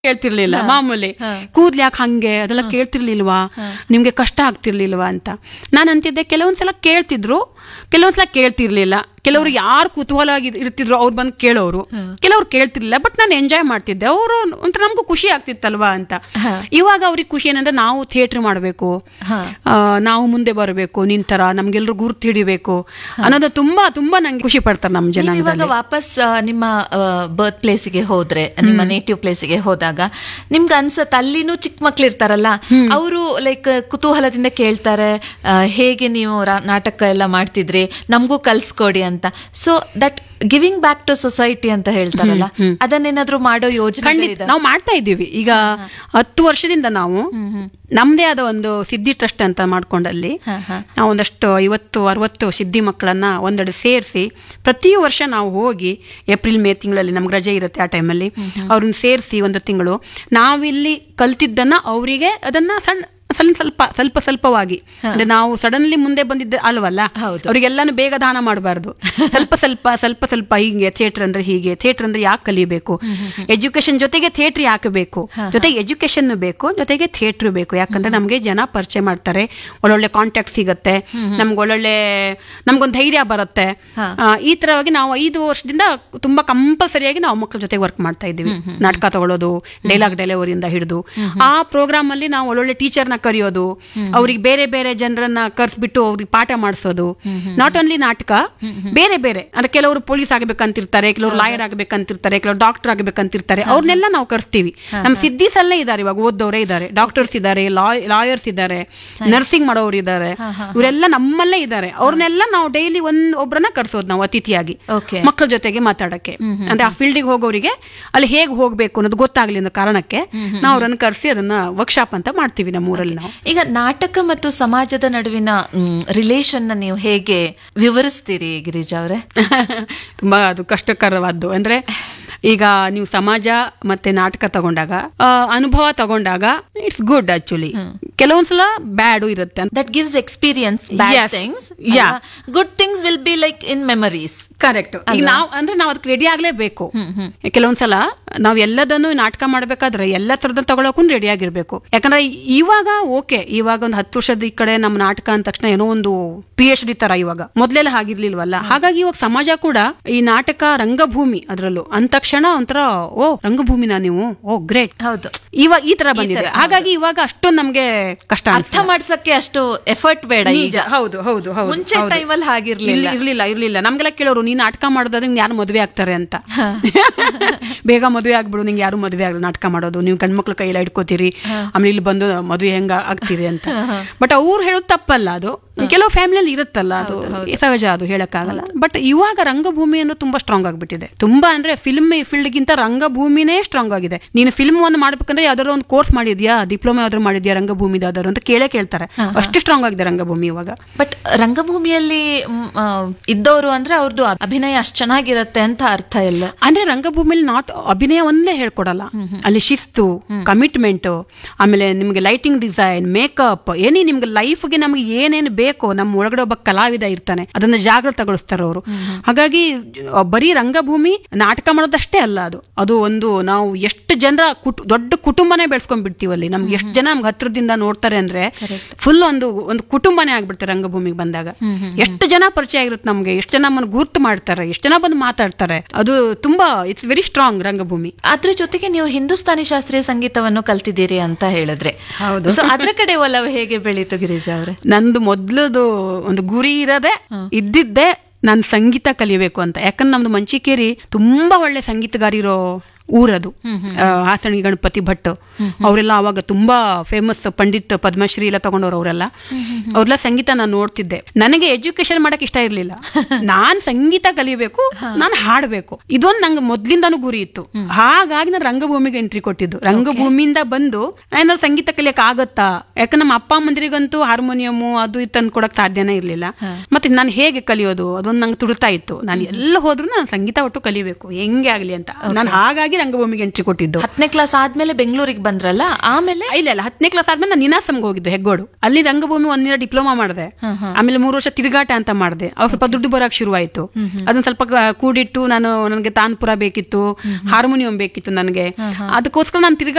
ಕೇಳ್ತಿರ್ಲಿಲ್ಲ ಮಾಮೂಲಿ ಕೂದ್ಲು ಯಾಕೆ ಹಂಗೆ ಅದೆಲ್ಲ ಕೇಳ್ತಿರ್ಲಿಲ್ವಾ ನಿಮ್ಗೆ ಕಷ್ಟ ಆಗ್ತಿರ್ಲಿಲ್ವಾ ಅಂತ ನಾನು ಅಂತಿದ್ದೆ ಕೆಲವೊಂದ್ಸಲ ಕೇಳ್ತಿದ್ರು ಕೆಲವೊಂದ್ಸಲ ಕೇಳ್ತಿರ್ಲಿಲ್ಲ ಕೆಲವರು ಯಾರು ಕುತೂಹಲವಾಗಿ ಇರ್ತಿದ್ರು ಅವ್ರು ಬಂದು ಕೇಳೋರು ಕೆಲವ್ರು ಕೇಳ್ತಿರ್ಲಿಲ್ಲ ಬಟ್ ನಾನು ಎಂಜಾಯ್ ಮಾಡ್ತಿದ್ದೆ ಅವರು ಒಂಥರ ನಮಗೂ ಖುಷಿ ಆಗ್ತಿತ್ತಲ್ವಾ ಅಂತ ಇವಾಗ ಅವ್ರಿಗೆ ಖುಷಿ ಏನಂದ್ರೆ ನಾವು ಥಿಯೇಟರ್ ಮಾಡಬೇಕು ನಾವು ಮುಂದೆ ಬರಬೇಕು ನಿಂತರ ನಮ್ಗೆಲ್ರು ಗುರ್ತು ಹಿಡಿಬೇಕು ಅನ್ನೋದು ತುಂಬಾ ತುಂಬಾ ನಂಗೆ ಖುಷಿ ಪಡ್ತಾರೆ ನಮ್ಮ ಜನ ನೀವು ಇವಾಗ ವಾಪಸ್ ಆ, ನಿಮ್ಮ ಬರ್ತ್ ಪ್ಲೇಸಿಗೆ ಹೋದ್ರೆ ನಿಮ್ಮ ನೇಟಿವ್ ಪ್ಲೇಸಿಗೆ ಹೋದಾಗ ನಿಮ್ಗೆ ಅನ್ಸತ್ ಅಲ್ಲಿನೂ ಚಿಕ್ಕ ಮಕ್ಳು ಇರ್ತಾರಲ್ಲ ಅವರು ಲೈಕ್ ಕುತೂಹಲದಿಂದ ಕೇಳ್ತಾರೆ ಆ, ಹೇಗೆ ನೀವು ರಾ- ನಾಟಕ ಎಲ್ಲ ಮಾಡ್ತಿದ್ರಿ ನಮಗೂ ಕಲ್ಸ್ಕೊಡಿ ಅಂತ so that giving back to society ಅಂತ ಹೇಳ್ತಾರಲ್ಲ ಅದನ್ನೇನಾದ್ರೂ ಮಾಡೋ ಯೋಜನೆ ಖಂಡಿತ ನಾವು ಮಾಡ್ತಾ ಇದ್ದೀವಿ ಈಗ ಹತ್ತು ವರ್ಷದಿಂದ ನಾವು ನಮ್ದೇ ಆದ ಒಂದು ಸಿದ್ಧಿ ಟ್ರಸ್ಟ್ ಅಂತ ಮಾಡ್ಕೊಂಡಲ್ಲಿ ನಾವು ಒಂದಷ್ಟು ಐವತ್ತು ಅರವತ್ತು ಸಿದ್ಧಿ ಮಕ್ಕಳನ್ನ ಒಂದೆಡೆ ಸೇರಿಸಿ ಪ್ರತಿ ವರ್ಷ ನಾವು ಹೋಗಿ ಏಪ್ರಿಲ್ ಮೇ ತಿಂಗಳಲ್ಲಿ ನಮ್ಗೆ ರಜೆ ಇರುತ್ತೆ ಆ ಟೈಮಲ್ಲಿ ಅವ್ರನ್ನ ಸೇರಿಸಿ ಒಂದು ತಿಂಗಳು ನಾವಿಲ್ಲಿ ಕಲ್ತಿದ್ದನ್ನ ಅವರಿಗೆ ಅದನ್ನ ಸಣ್ಣ ಸ್ವಲ್ಪ ಸ್ವಲ್ಪ ಸ್ವಲ್ಪ ಸ್ವಲ್ಪವಾಗಿ ಅಂದ್ರೆ ನಾವು ಸಡನ್ಲಿ ಮುಂದೆ ಬಂದಿದ್ದ ಅಲ್ವಲ್ಲ ಹೌದು. ಅವರಿಗೆಲ್ಲಾನು ಬೇಗ ದಾನ ಮಾಡಬಾರ್ದು ಸ್ವಲ್ಪ ಸ್ವಲ್ಪ ಸ್ವಲ್ಪ ಸ್ವಲ್ಪ ಹೀಗೆ ಥಿಯೇಟರ್ ಅಂದ್ರೆ ಹೀಗೆ ಥಿಯೇಟರ್ ಅಂದ್ರೆ ಯಾಕೆ ಕಲಿಬೇಕು ಎಜುಕೇಶನ್ ಜೊತೆಗೆ ಥಿಯೇಟರ್ ಯಾಕೆ ಬೇಕು ಜೊತೆಗೆ ಎಜುಕೇಶನ್ ಬೇಕು ಜೊತೆಗೆ ಥಿಯೇಟರ್ ಬೇಕು ಯಾಕಂದ್ರೆ ನಮಗೆ ಜನ ಪರಿಚಯ ಮಾಡ್ತಾರೆ ಒಳ್ಳೊಳ್ಳೆ ಕಾಂಟ್ಯಾಕ್ಟ್ ಸಿಗುತ್ತೆ ನಮ್ಗೆ ಒಳ್ಳೊಳ್ಳೆ ನಮ್ಗೊಂದು ಧೈರ್ಯ ಬರುತ್ತೆ ಆ, ಈ ತರವಾಗಿ ನಾವು ಐದು ವರ್ಷದಿಂದ ತುಂಬಾ ಕಂಪಲ್ಸರಿಯಾಗಿ ನಾವು ಮಕ್ಕಳ ಜೊತೆ ವರ್ಕ್ ಮಾಡ್ತಾ ಇದ್ದೀವಿ ನಾಟಕ ತಗೊಳ್ಳೋದು ಡೈಲಾಗ್ ಡೆಲಿವರಿಯಿಂದ ಹಿಡಿದು ಆ ಪ್ರೋಗ್ರಾಮ್ ಅಲ್ಲಿ ನಾವು ಒಳ್ಳೊಳ್ಳೆ ಟೀಚರ್ನ ಕರೆಯೋದು ಅವ್ರಿಗೆ ಬೇರೆ ಬೇರೆ ಜನರನ್ನ ಕರ್ಸ್ಬಿಟ್ಟು ಅವ್ರಿಗೆ ಪಾಠ ಮಾಡಿಸೋದು ನಾಟ್ ಓನ್ಲಿ ನಾಟಕ ಬೇರೆ ಬೇರೆ ಅಂದ್ರೆ ಕೆಲವರು ಪೊಲೀಸ್ ಆಗ್ಬೇಕಂತಿರ್ತಾರೆ ಕೆಲವರು ಲಾಯರ್ ಆಗ್ಬೇಕಂತಿರ್ತಾರೆ ಕೆಲವರು ಡಾಕ್ಟರ್ ಆಗ್ಬೇಕಂತಿರ್ತಾರೆ ಅವ್ರನ್ನೆಲ್ಲ ನಾವು ಕರ್ಸ್ತೀವಿ ನಮ್ಮ ಸಿದ್ಧಿಸ್ ಅಲ್ಲೇ ಇದ್ದಾರೆ ಇವಾಗ ಓದೋರೇ ಇದ್ದಾರೆ ಡಾಕ್ಟರ್ಸ್ ಇದ್ದಾರೆ ಲಾಯರ್ಸ್ ಇದ್ದಾರೆ ನರ್ಸಿಂಗ್ ಮಾಡೋರು ಇದ್ದಾರೆ ಇವರೆಲ್ಲ ನಮ್ಮಲ್ಲೇ ಇದ್ದಾರೆ ಅವ್ರನ್ನೆಲ್ಲ ನಾವು ಡೈಲಿ ಒಂದ್ ಒಬ್ರನ್ನ ಕರ್ಸೋದು ನಾವು ಅತಿಥಿಯಾಗಿ ಓಕೆ ಮಕ್ಕಳ ಜೊತೆಗೆ ಮಾತಾಡಕ್ಕೆ ಅಂದ್ರೆ ಆ ಫೀಲ್ಡಿಗೆ ಹೋಗೋರಿಗೆ ಅಲ್ಲಿ ಹೇಗ್ ಹೋಗ್ಬೇಕು ಅನ್ನೋದು ಗೊತ್ತಾಗ್ಲಿ ಅನ್ನೋ ಕಾರಣಕ್ಕೆ ನಾವು ಅವ್ರನ್ನ ಕರೆಸಿ ಅದನ್ನ ವರ್ಕ್ಶಾಪ್ ಅಂತ ಮಾಡ್ತೀವಿ ನಮ್ಮ ಊರಲ್ಲಿ ನಾವು ಈಗ ನಾಟಕ ಮತ್ತು ಸಮಾಜದ ನಡುವಿನ ರಿಲೇಶನ್ ನೀವು ಹೇಗೆ ವಿವರಿಸ್ತೀರಿ ಗಿರಿಜಾ ಅವರೇ ತುಂಬಾ ಅದು ಕಷ್ಟಕರವಾದ್ದು ಅಂದ್ರೆ ಈಗ ನೀವು ಸಮಾಜ ಮತ್ತೆ ನಾಟಕ ತಗೊಂಡಾಗ ಆ, ಅನುಭವ ತಗೊಂಡಾಗ ಇಟ್ಸ್ ಗುಡ್ ಆಕ್ಚುಲಿ ಕೆಲವೊಂದ್ಸಲ ಬ್ಯಾಡು ಇರುತ್ತೆ that gives experience bad Yes. Things Yeah. Good things will be like in memories correct ಈಗ ನಾವು ಅಂದ್ರೆ ನಾವು ಅದಕ್ಕೆ ರೆಡಿ ಆಗ್ಲೇಬೇಕು ಕೆಲವೊಂದ್ಸಲ ನಾವು ಎಲ್ಲದನ್ನು ನಾಟಕ ಮಾಡ್ಬೇಕಾದ್ರೆ ಎಲ್ಲ ತರದ ತಗೊಳಕ್ಕೂ ರೆಡಿ ಆಗಿರ್ಬೇಕು ಯಾಕಂದ್ರೆ ಇವಾಗ ಓಕೆ ಇವಾಗ ಒಂದು ಹತ್ತು ವರ್ಷದ ಈ ಕಡೆ ನಮ್ಮ ನಾಟಕ ಅಂದ ತಕ್ಷಣ ಏನೋ ಒಂದು ಪಿ ಎಚ್ ಡಿ ತರ ಇವಾಗ ಮೊದ್ಲೆಲ್ಲ ಹಾಗಿರ್ಲಿಲ್ವಲ್ಲ ಹಾಗಾಗಿ ಇವಾಗ ಸಮಾಜ ಕೂಡ ಈ ನಾಟಕ ರಂಗಭೂಮಿ ಅದ್ರಲ್ಲೂ ಅಂದ ತಕ್ಷಣ ಒಂಥರ ಓ ರಂಗಭೂಮಿನ ನೀವು ಓ ಗ್ರೇಟ್ ಹೌದು ಇವಾಗ ಈ ತರ ಬಂದಿದೆ ಹಾಗಾಗಿ ಇವಾಗ ಅಷ್ಟೊಂದು ನಮ್ಗೆ ಕಷ್ಟ ಅರ್ಥ ಅನ್ಸಲ್ಲ. ಮಾಡ್ಸಕ್ಕೆ ಅಷ್ಟು ಎಫರ್ಟ್ ಬೇಡ ನಿಜ, ಈಗ ಹೌದು ಹೌದು ಹೌದು ಮುಂಚೆ ಹೌದು. ಟೈಮಲ್ಲಿ ಹಾಗಿರ್ಲಿಲ್ಲ ಇರ್ಲಿ- ಇರ್ಲಿಲ್ಲ ಇರ್ಲಿಲ್ಲ ನಮ್ಗೆಲ್ಲ ಕೇಳೋರು ನೀನ್ ನಾಟಕ ಮಾಡೋದಾದ್ರೆ ನಿಂಗೆ ಯಾರು ಮದುವೆ ಆಗ್ತಾರೆ ಅಂತ ಬೇಗ ಮದುವೆ ಆಗ್ಬಿಡು ನಿಂಗೆ ಯಾರು ಮದುವೆ ಆಗಲ್ಲ ನಾಟಕ ಮಾಡೋದು ನೀವು ಗಂಡ್ಮಕ್ಳು ಕೈಯಲ್ಲಿ ಇಟ್ಕೋತೀರಿ ಆಮೇಲೆ ಇಲ್ಲಿ ಬಂದು ಮದುವೆ ಹೆಂಗ ಆಗ್ತೀರಿ ಅಂತ ಬಟ್ ಅವ್ರು ಹೇಳೋದು ತಪ್ಪಲ್ಲ ಅದು ಕೆಲವು ಫ್ಯಾಮಿಲಿಯಲ್ಲಿ ಇರುತ್ತಲ್ಲ ಅದು ಸಹಜ ಅದು ಹೇಳಕ್ಕಾಗಲ್ಲ ಬಟ್ ಇವಾಗ ರಂಗಭೂಮಿ ಅನ್ನೋದು ತುಂಬಾ ಸ್ಟ್ರಾಂಗ್ ಆಗ್ಬಿಟ್ಟಿದೆ ತುಂಬಾ ಅಂದ್ರೆ ಫಿಲ್ಮ್ ಫೀಲ್ಡ್ಗಿಂತ ರಂಗಭೂಮಿನೇ ಸ್ಟ್ರಾಂಗ್ ಆಗಿದೆ ನೀನು ಫಿಲ್ಮ್ ಒಂದು ಮಾಡ್ಬೇಕಂದ್ರೆ ಯಾವ್ದಾದ್ರು ಒಂದು ಕೋರ್ಸ್ ಮಾಡಿದ್ಯಾ ಡಿಪ್ಲೊಮಾ ಯಾವ್ದಾದ್ರು ಮಾಡಿದ್ಯಾ ರಂಗಭೂಮಿದ ಯಾವ್ದಾದ್ರು ಅಂತ ಕೇಳೇ ಕೇಳ್ತಾರೆ ಅಷ್ಟು ಸ್ಟ್ರಾಂಗ್ ಆಗಿದೆ ರಂಗಭೂಮಿ ಇವಾಗ ಬಟ್ ರಂಗಭೂಮಿಯಲ್ಲಿ ಮ್, ಆ, ಇದ್ದವರು ಅಂದ್ರೆ ಅವ್ರದ್ದು ಅಭಿನಯ ಅಷ್ಟು ಚೆನ್ನಾಗಿರತ್ತೆ ಅಂತ ಅರ್ಥ ಇಲ್ಲ ಅಂದ್ರೆ ರಂಗಭೂಮಿಲಿ ನಾಟ್ ಅಭಿನಯ ಒಂದೇ ಹೇಳ್ಕೊಡಲ್ಲ ಅಲ್ಲಿ ಶಿಸ್ತು ಕಮಿಟ್ಮೆಂಟ್ ಆಮೇಲೆ ನಿಮ್ಗೆ ಲೈಟಿಂಗ್ ಡಿಸೈನ್ ಮೇಕಪ್ ಏನೇ ನಿಮ್ಗೆ ಲೈಫ್ಗೆ ನಮ್ಗೆ ಏನೇನು ಬೇಕೋ ನಮ್ಮ ಒಳಗಡೆ ಒಬ್ಬ ಕಲಾವಿದ ಇರ್ತಾನೆ ಅದನ್ನ ಜಾಗೃತಗೊಳಿಸ್ತಾರೆ ಅವರು ಹಾಗಾಗಿ ಅಹ್, ಬರೀ ರಂಗಭೂಮಿ ನಾಟಕ ಮಾಡೋದಷ್ಟೇ ಅಲ್ಲ ಅದು ಅದು ಒಂದು ನಾವು ಎಷ್ಟು ಜನರ ಕುಟು ದೊಡ್ಡ ಕುಟುಂಬನೇ ಬೆಳೆಸ್ಕೊಂಡ್ ಬಿಡ್ತೀವಿ ಅಲ್ಲಿ ನಮ್ಗೆ ಎಷ್ಟು ಜನ ನಮ್ಗೆ ಹತ್ರದಿಂದ ನೋಡ್ತಾರೆ ಅಂದ್ರೆ ಫುಲ್ ಒಂದು ಒಂದು ಕುಟುಂಬನೇ ಆಗ್ಬಿಡ್ತಾರೆ ರಂಗಭೂಮಿಗೆ ಬಂದಾಗ ಎಷ್ಟು ಜನ ಪರಿಚಯ ಆಗಿರುತ್ತೆ ನಮ್ಗೆ ಎಷ್ಟು ಜನ ನಮ್ಮನ್ನು ಗುರ್ತು ಮಾಡ್ತಾರೆ ಎಷ್ಟು ಜನ ಬಂದು ಮಾತಾಡ್ತಾರೆ ಅದು ತುಂಬಾ ಇಟ್ಸ್ ವೆರಿ ಸ್ಟ್ರಾಂಗ್ ರಂಗಭೂಮಿ ಅದ್ರ ಜೊತೆಗೆ ನೀವು ಹಿಂದೂಸ್ತಾನಿ ಶಾಸ್ತ್ರೀಯ ಸಂಗೀತವನ್ನು ಕಲ್ತಿದ್ದೀರಿ ಅಂತ ಹೇಳಿದ್ರೆ ಹೌದು. ಸೊ ಅದ್ರ ಕಡೆ ಒಲವು ಹೇಗೆ ಬೆಳೀತು ಗಿರಿಜಾ ಅವರೇ ನಂದು ಮೊದ್ಲದು ಒಂದು ಗುರಿ ಇರೋದೇ ಇದ್ದಿದ್ದೆ ನಾನು ಸಂಗೀತ ಕಲಿಬೇಕು ಅಂತ ಯಾಕಂದ್ರೆ ನಮ್ದು ಮಂಚಿಕೇರಿ ತುಂಬಾ ಒಳ್ಳೆ ಸಂಗೀತಗಾರಿರೋ ಊರದು ಆ, ಹಾಸಣಿ ಗಣಪತಿ ಭಟ್ ಅವರೆಲ್ಲ ಅವಾಗ ತುಂಬಾ ಫೇಮಸ್ ಪಂಡಿತ್ ಪದ್ಮಶ್ರೀ ಎಲ್ಲ ತಗೊಂಡವ್ರು ಅವರೆಲ್ಲ ಅವ್ರೆಲ್ಲ ಸಂಗೀತ ನಾನು ನೋಡ್ತಿದ್ದೆ ನನಗೆ ಎಜುಕೇಶನ್ ಮಾಡಕ್ ಇಷ್ಟ ಇರ್ಲಿಲ್ಲ ನಾನ್ ಸಂಗೀತ ಕಲಿಬೇಕು ನಾನು ಹಾಡ್ಬೇಕು ಇದೊಂದು ನಂಗೆ ಮೊದ್ಲಿಂದಾನು ಗುರಿ ಇತ್ತು ಹಾಗಾಗಿ ನಾನು ರಂಗಭೂಮಿಗೆ ಎಂಟ್ರಿ ಕೊಟ್ಟಿದ್ದು ರಂಗಭೂಮಿಯಿಂದ ಬಂದು ಏನಾದ್ರು ಸಂಗೀತ ಕಲಿಯಕ್ ಆಗತ್ತಾ ಯಾಕಂದ್ರೆ ನಮ್ಮ ಅಪ್ಪ ಅಮ್ಮಂದಿರಿಗಂತೂ ಹಾರ್ಮೋನಿಯಮು ಅದು ಇದು ತಂದು ಕೊಡಕ್ ಸಾಧ್ಯನೇ ಇರ್ಲಿಲ್ಲ ಮತ್ತೆ ನಾನು ಹೇಗೆ ಕಲಿಯೋದು ಅದೊಂದು ನಂಗೆ ತುಡ್ತಾ ಇತ್ತು ನಾನು ಎಲ್ಲ ಹೋದ್ರು ನಾನು ಸಂಗೀತ ಒಟ್ಟು ಕಲಿಬೇಕು ಹೆಂಗೆ ಆಗ್ಲಿ ಅಂತ ನಾನು ಹಾಗಾಗಿ ರಂಗಭೂಮಿಗೆ ಎಂಟ್ರಿ ಕೊಟ್ಟಿದ್ದು ಹತ್ತನೇ ಕ್ಲಾಸ್ ಆದ್ಮೇಲೆ ಬೆಂಗಳೂರಿಗೆ ಬಂದ್ರಲ್ಲ ಆಮೇಲೆ ಇಲ್ಲ ಇಲ್ಲ ಹತ್ತನೇ ಕ್ಲಾಸ್ ಆದ್ಮೇಲೆ ನಾನು ನಿನಾಸಂಗೆ ಹೋಗಿದ್ದು ಹೆಗ್ಗೋಡು ಅಲ್ಲಿ ರಂಗಭೂಮಿ ಒಂದಿನ ಡಿಪ್ಲೊಮಾ ಮಾಡಿದೆ ಆಮೇಲೆ ಮೂರು ವರ್ಷ ತಿರುಗಾಟ ಅಂತ ಮಾಡಿದೆ ಅವಾಗ ಸ್ವಲ್ಪ ದುಡ್ಡು ಬರಕ್ ಶುರುವಾಯ್ತು ಅದನ್ನ ಸ್ವಲ್ಪ ಕ- ಕೂಡಿಟ್ಟು ನಾನು ನನಗೆ ತಾನ್ಪುರ ಬೇಕಿತ್ತು ಹಾರ್ಮೋನಿಯಂ ಬೇಕಿತ್ತು ನನಗೆ ಅದಕ್ಕೋಸ್ಕರ ನಾನು ತಿರುಗಾಟ